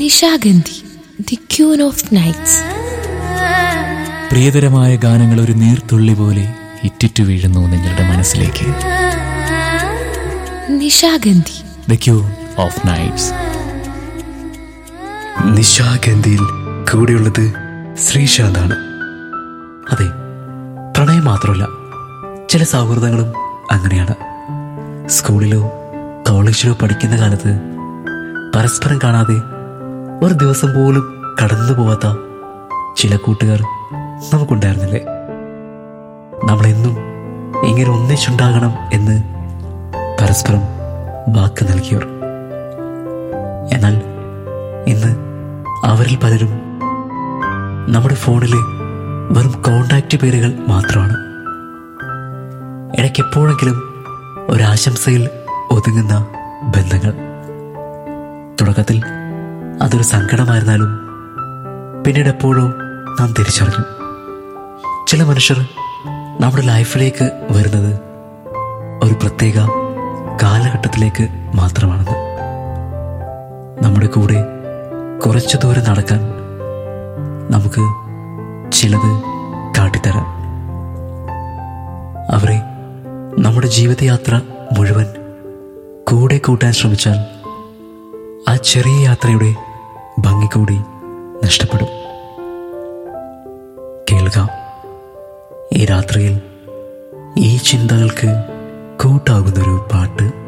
Nishagandhi the queen of nights പ്രിയതരമായ ഗാനങ്ങൾ ഒരു നീർത്തുള്ളി പോലെ ഇറ്റിറ്റു വീഴുന്നു നിങ്ങളുടെ മനസ്സിലേക്ക് Nishagandhi the queen of nights നിശാഗന്ധിയിൽ കൂടെയുള്ളത് ശ്രീശാന്താണ് അതെ പ്രണയം മാത്രമല്ല ചില സൗഹൃദങ്ങളും അങ്ങനെയാണ് സ്കൂളിലോ കോളേജിലോ പഠിക്കുന്ന കാലത്ത് പരസ്പരം കാണാതെ ഒരു ദിവസം പോലും കടന്നു പോവാത്ത ചില കൂട്ടുകാർ നമുക്കുണ്ടായിരുന്നില്ലേ നമ്മളെന്നും ഇങ്ങനെ ഒന്നിച്ചുണ്ടാകണം എന്ന് പരസ്പരം വാക്ക് നൽകിയവർ എന്നാൽ ഇന്ന് അവരിൽ പലരും നമ്മുടെ ഫോണിലെ വെറും കോണ്ടാക്റ്റ് പേരുകൾ മാത്രമാണ് ഇടയ്ക്ക് എപ്പോഴെങ്കിലും ഒരാശംസയിൽ ഒതുങ്ങുന്ന ബന്ധങ്ങൾ തുടക്കത്തിൽ അതൊരു സങ്കടമായിരുന്നാലും പിന്നീട് എപ്പോഴോ നാം തിരിച്ചറിഞ്ഞു ചില മനുഷ്യർ നമ്മുടെ ലൈഫിലേക്ക് വരുന്നത് ഒരു പ്രത്യേക കാലഘട്ടത്തിലേക്ക് മാത്രമാണെന്ന് നമ്മുടെ കൂടെ കുറച്ചു ദൂരം നടക്കാൻ നമുക്ക് ചിലത് കാട്ടിത്തരാം അവരെ നമ്മുടെ ജീവിതയാത്ര മുഴുവൻ കൂടെ കൂട്ടാൻ ശ്രമിച്ചാൽ ആ ചെറിയ യാത്രയുടെ ഭംഗി കൂടി നഷ്ടപ്പെടും കേൾക്കാം ഈ രാത്രിയിൽ ഈ ചിന്തകൾക്ക് കൂട്ടാകുന്നൊരു പാട്ട്